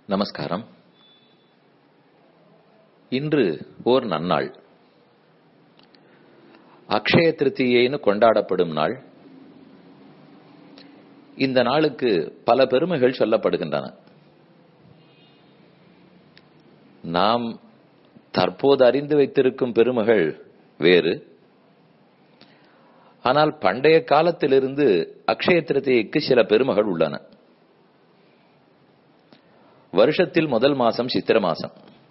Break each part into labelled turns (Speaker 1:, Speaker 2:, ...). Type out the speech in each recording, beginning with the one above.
Speaker 1: நமஸ்காரம் இன்று ஓர் நன்னாள் அக்ஷய திருத்தியைன்னு கொண்டாடப்படும் நாள் இந்த நாளுக்கு பல பெருமைகள் சொல்லப்படுகின்றன நாம் தற்போது அறிந்து வைத்திருக்கும் பெருமைகள் வேறு ஆனால் பண்டைய காலத்திலிருந்து அக்ஷய திருத்தியைக்கு சில பெருமைகள் உள்ளன வருஷத்தில் முதல் மாசம் சித்திர மாசம்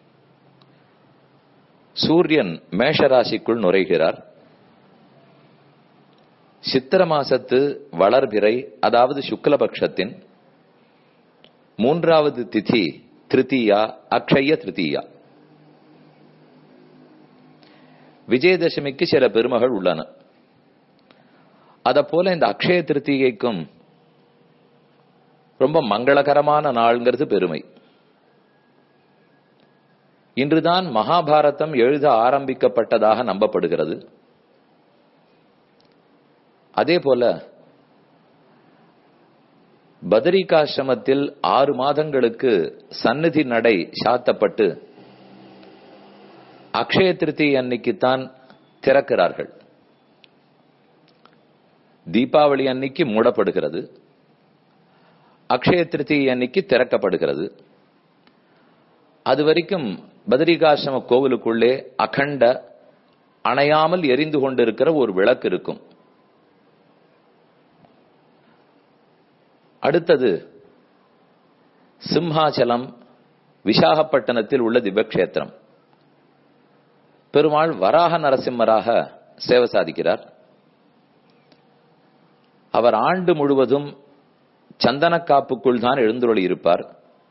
Speaker 1: சூரியன் மேஷராசிக்குள் நுரைகிறார் சித்திர மாசத்து வளர்பிறை அதாவது சுக்லபக்ஷத்தின் மூன்றாவது திதி திருத்தீயா அக்ஷய திருத்தீயா விஜயதசமிக்கு சில பெருமைகள் உள்ளன அத போல இந்த அக்ஷய திருத்திகைக்கும் ரொம்ப மங்களகரமான நாள்ங்கிறது பெருமை இன்றுதான் மகாபாரதம் எழுத ஆரம்பிக்கப்பட்டதாக நம்பப்படுகிறது அதே போல பதரிகாசிரமத்தில் ஆறு மாதங்களுக்கு சந்நிதி நடை சாத்தப்பட்டு அக்ஷய திருத்தி அன்னைக்குத்தான் திறக்கிறார்கள் தீபாவளி அன்னைக்கு மூடப்படுகிறது அக்ஷய திருத்தி அன்னைக்கு திறக்கப்படுகிறது அது வரைக்கும் பதரிகாசிரம கோவிலுக்குள்ளே அகண்ட அணையாமல் எரிந்து கொண்டிருக்கிற ஒரு விளக்கு இருக்கும் அடுத்தது சிம்ஹாச்சலம் விசாகப்பட்டினத்தில் உள்ள திவ்யக்ஷேத்திரம் பெருமாள் வராக நரசிம்மராக சேவை சாதிக்கிறார் அவர் ஆண்டு முழுவதும் சந்தனக்காப்புக்குள் தான் எழுந்துருளி இருப்பார்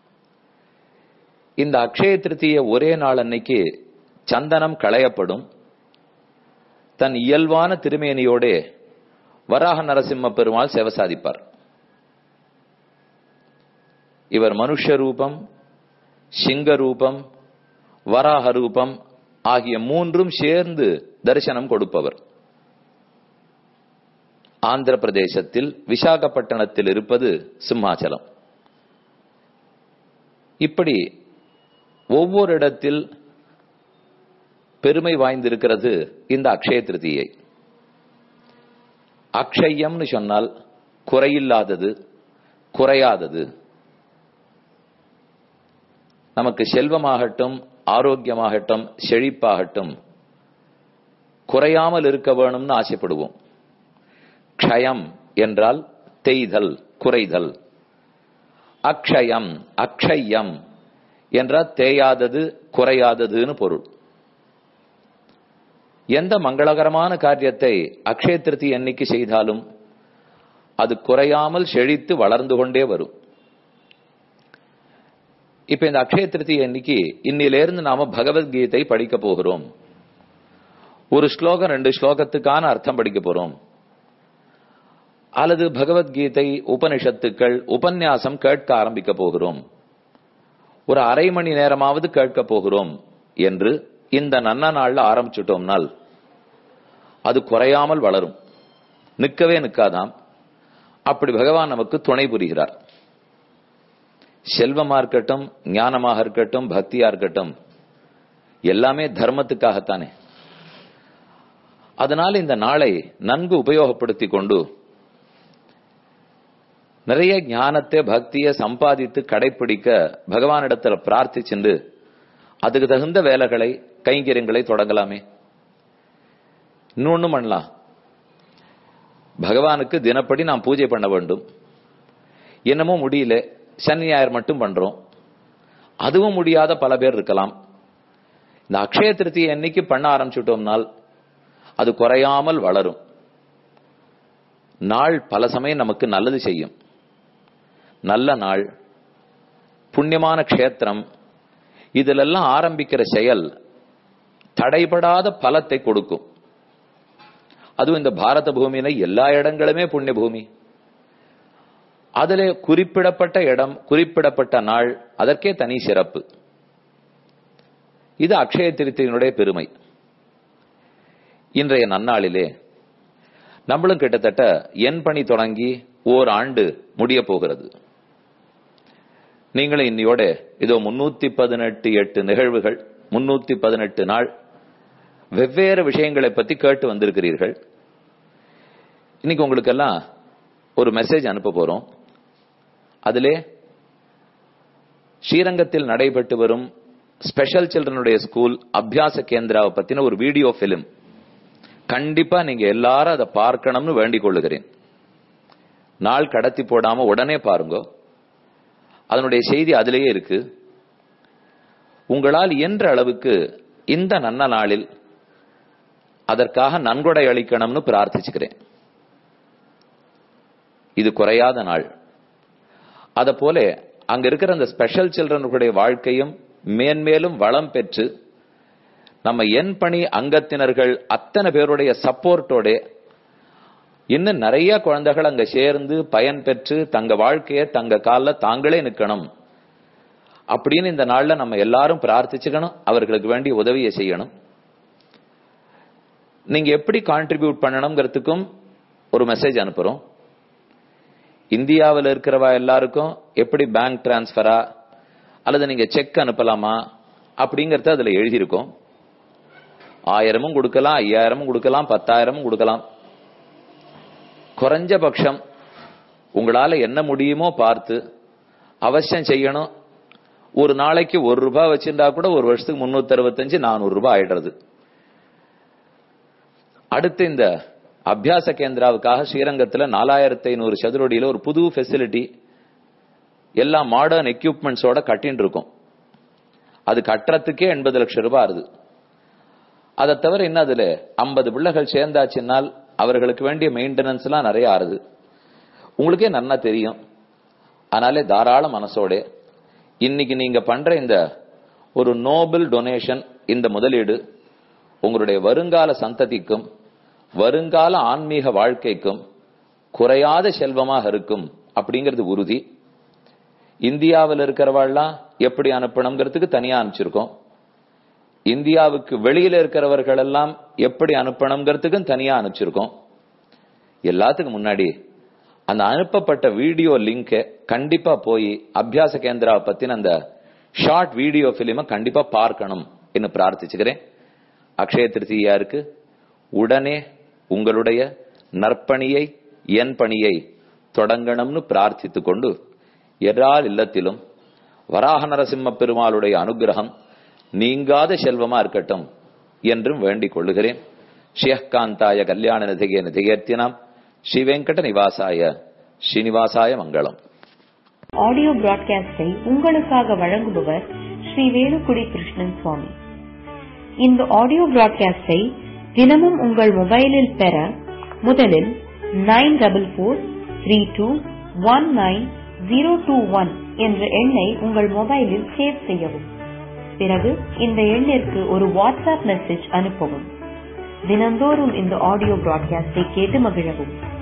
Speaker 1: இந்த அக்ஷய திருத்திய ஒரே நாள் அன்னைக்கு சந்தனம் களையப்படும் தன் இயல்பான திருமேனியோட வராக நரசிம்ம பெருமாள் சேவை சாதிப்பார் இவர் மனுஷ ரூபம் சிங்க ரூபம் வராக ரூபம் ஆகிய மூன்றும் சேர்ந்து தரிசனம் கொடுப்பவர் ஆந்திர பிரதேசத்தில் விசாகப்பட்டினத்தில் இருப்பது சிம்மாச்சலம் இப்படி ஒவ்வொரு இடத்தில் பெருமை வாய்ந்திருக்கிறது இந்த அக்ஷய திருதியை அக்ஷயம்னு சொன்னால் குறையில்லாதது குறையாதது நமக்கு செல்வமாகட்டும் ஆரோக்கியமாகட்டும் செழிப்பாகட்டும் குறையாமல் இருக்க வேணும்னு ஆசைப்படுவோம் க்ஷயம் என்றால் தேய்தல் குறைதல் அக்ஷயம் அக்ஷயம் என்றால் தேயாதது குறையாததுன்னு பொருள் எந்த மங்களகரமான காரியத்தை அக்ஷய திருத்தி எண்ணிக்கை செய்தாலும் அது குறையாமல் செழித்து வளர்ந்து கொண்டே வரும் இப்ப இந்த அக்ஷய திருத்தி அன்னைக்கு இன்னிலிருந்து நாம பகவத்கீதை படிக்க போகிறோம் ஒரு ஸ்லோகம் ரெண்டு ஸ்லோகத்துக்கான அர்த்தம் படிக்க போறோம் அல்லது பகவத்கீதை உபனிஷத்துக்கள் உபன்யாசம் கேட்க ஆரம்பிக்க போகிறோம் ஒரு அரை மணி நேரமாவது கேட்க போகிறோம் என்று இந்த நன்ன நாள்ல ஆரம்பிச்சுட்டோம்னால் அது குறையாமல் வளரும் நிற்கவே நிற்காதாம் அப்படி பகவான் நமக்கு துணை புரிகிறார் செல்வமா இருக்கட்டும் ஞானமாக இருக்கட்டும் பக்தியா இருக்கட்டும் எல்லாமே தர்மத்துக்காகத்தானே அதனால இந்த நாளை நன்கு உபயோகப்படுத்தி கொண்டு நிறைய ஞானத்தை பக்தியை சம்பாதித்து கடைபிடிக்க பகவானிடத்துல பிரார்த்திச்சுண்டு அதுக்கு தகுந்த வேலைகளை கைங்கரியங்களை தொடங்கலாமே இன்னொன்னு பண்ணலாம் பகவானுக்கு தினப்படி நாம் பூஜை பண்ண வேண்டும் என்னமோ முடியல சனி ஞாயிறு மட்டும் பண்றோம் அதுவும் முடியாத பல பேர் இருக்கலாம் இந்த அக்ஷய திருத்தியை என்னைக்கு பண்ண ஆரம்பிச்சுட்டோம்னால் அது குறையாமல் வளரும் நாள் பல சமயம் நமக்கு நல்லது செய்யும் நல்ல நாள் புண்ணியமான க்ஷேத்திரம் இதிலெல்லாம் ஆரம்பிக்கிற செயல் தடைபடாத பலத்தை கொடுக்கும் அதுவும் இந்த பாரத பூமியில எல்லா இடங்களுமே புண்ணிய பூமி அதுல குறிப்பிடப்பட்ட இடம் குறிப்பிடப்பட்ட நாள் அதற்கே தனி சிறப்பு இது அக்ஷய திருத்தியினுடைய பெருமை இன்றைய நன்னாளிலே நம்மளும் கிட்டத்தட்ட என் பணி தொடங்கி ஓர் ஆண்டு முடிய போகிறது நீங்களும் இன்னையோட இதோ முன்னூத்தி பதினெட்டு எட்டு நிகழ்வுகள் முன்னூத்தி பதினெட்டு நாள் வெவ்வேறு விஷயங்களை பத்தி கேட்டு வந்திருக்கிறீர்கள் இன்னைக்கு உங்களுக்கெல்லாம் ஒரு மெசேஜ் அனுப்ப போறோம் அதிலே ஸ்ரீரங்கத்தில் நடைபெற்று வரும் ஸ்பெஷல் சில்ட்ரனுடைய ஸ்கூல் அபியாச கேந்திராவை பத்தின ஒரு வீடியோ பிலிம் கண்டிப்பா நீங்க எல்லாரும் அதை பார்க்கணும்னு வேண்டிக் கொள்ளுகிறேன் நாள் கடத்தி போடாம உடனே பாருங்க அதனுடைய செய்தி அதிலேயே இருக்கு உங்களால் இயன்ற அளவுக்கு இந்த நன்ன நாளில் அதற்காக நன்கொடை அளிக்கணும்னு பிரார்த்திச்சுக்கிறேன் இது குறையாத நாள் அத போல அங்க இருக்கிற அந்த ஸ்பெஷல் சில்ட்ரனுடைய வாழ்க்கையும் மேன்மேலும் வளம் பெற்று நம்ம என் பணி அங்கத்தினர்கள் அத்தனை பேருடைய சப்போர்ட்டோட இன்னும் நிறைய குழந்தைகள் அங்க சேர்ந்து பயன் பெற்று தங்க வாழ்க்கைய தங்க காலில் தாங்களே நிக்கணும் அப்படின்னு இந்த நாள்ல நம்ம எல்லாரும் பிரார்த்திச்சுக்கணும் அவர்களுக்கு வேண்டிய உதவியை செய்யணும் நீங்க எப்படி கான்ட்ரிபியூட் பண்ணணுங்கிறதுக்கும் ஒரு மெசேஜ் அனுப்புறோம் இந்தியாவில் இருக்கிறவா எல்லாருக்கும் எப்படி பேங்க் டிரான்ஸ்பரா அல்லது நீங்க செக் அனுப்பலாமா அப்படிங்கறத அதுல எழுதியிருக்கோம் ஆயிரமும் கொடுக்கலாம் ஐயாயிரமும் கொடுக்கலாம் பத்தாயிரமும் கொடுக்கலாம் குறைஞ்சபட்சம் உங்களால என்ன முடியுமோ பார்த்து அவசியம் செய்யணும் ஒரு நாளைக்கு ஒரு ரூபாய் வச்சிருந்தா கூட ஒரு வருஷத்துக்கு முன்னூத்தி அறுபத்தஞ்சு நானூறு ரூபாய் ஆயிடுறது அடுத்து இந்த அபியாச கேந்திராவுக்காக ஸ்ரீரங்கத்துல நாலாயிரத்தி ஐநூறு சதுரடியில ஒரு புது ஃபெசிலிட்டி எல்லா மாடர்ன் எக்யூப்மெண்ட்ஸோட கட்டின்னு இருக்கும் அது கட்டுறதுக்கே எண்பது லட்சம் ரூபாய் ஆகுது அதை தவிர என்ன அதுல ஐம்பது பிள்ளைகள் சேர்ந்தாச்சுன்னால் அவர்களுக்கு வேண்டிய மெயின்டெனன்ஸ் எல்லாம் நிறைய ஆறுது உங்களுக்கே நன்னா தெரியும் ஆனாலே தாராள மனசோட இன்னைக்கு நீங்க பண்ற இந்த ஒரு நோபல் டொனேஷன் இந்த முதலீடு உங்களுடைய வருங்கால சந்ததிக்கும் வருங்கால ஆன்மீக வாழ்க்கைக்கும் குறையாத செல்வமாக இருக்கும் அப்படிங்கிறது உறுதி இந்தியாவில் இருக்கிறவாள்லாம் எப்படி அனுப்பணுங்கிறதுக்கு தனியா அனுப்பிச்சிருக்கோம் இந்தியாவுக்கு வெளியில இருக்கிறவர்கள் எல்லாம் எப்படி அனுப்பணுங்கிறதுக்கும் தனியா அனுப்பிச்சிருக்கோம் எல்லாத்துக்கும் முன்னாடி அந்த அனுப்பப்பட்ட வீடியோ லிங்க கண்டிப்பா போய் அபியாச கேந்திராவை பத்தின அந்த ஷார்ட் வீடியோ பிலிம கண்டிப்பா பார்க்கணும் என்று பிரார்த்திச்சுக்கிறேன் அக்ஷய திருத்தியா இருக்கு உடனே உங்களுடைய நற்பணியை என் பணியை தொடங்கணும்னு பிரார்த்தித்து கொண்டு எல்லால் இல்லத்திலும் வராக நரசிம்ம பெருமாளுடைய அனுகிரகம் நீங்காத செல்வமா இருக்கட்டும் என்றும் வேண்டிக் கொள்ளுகிறேன் ஸ்ரீயகாந்தாய கல்யாண நிதிகே நிதிகேர்த்தினாம் ஸ்ரீ வெங்கட நிவாசாய ஸ்ரீனிவாசாய மங்களம்
Speaker 2: ஆடியோ பிராட்காஸ்டை உங்களுக்காக வழங்குபவர் ஸ்ரீ வேலுக்குடி கிருஷ்ணன் சுவாமி இந்த ஆடியோ பிராட்காஸ்டை தினமும் உங்கள் மொபைலில் பெற முதலில் nine double four three two one nine zero two one என்ற எண்ணை உங்கள் மொபைலில் சேவ் செய்யவும் பிறகு இந்த எண்ணிற்கு ஒரு வாட்ஸ்அப் மெசேஜ் அனுப்பவும் தினந்தோறும் இந்த ஆடியோ பிராட்காஸ்டை கேட்டு மகிழவும்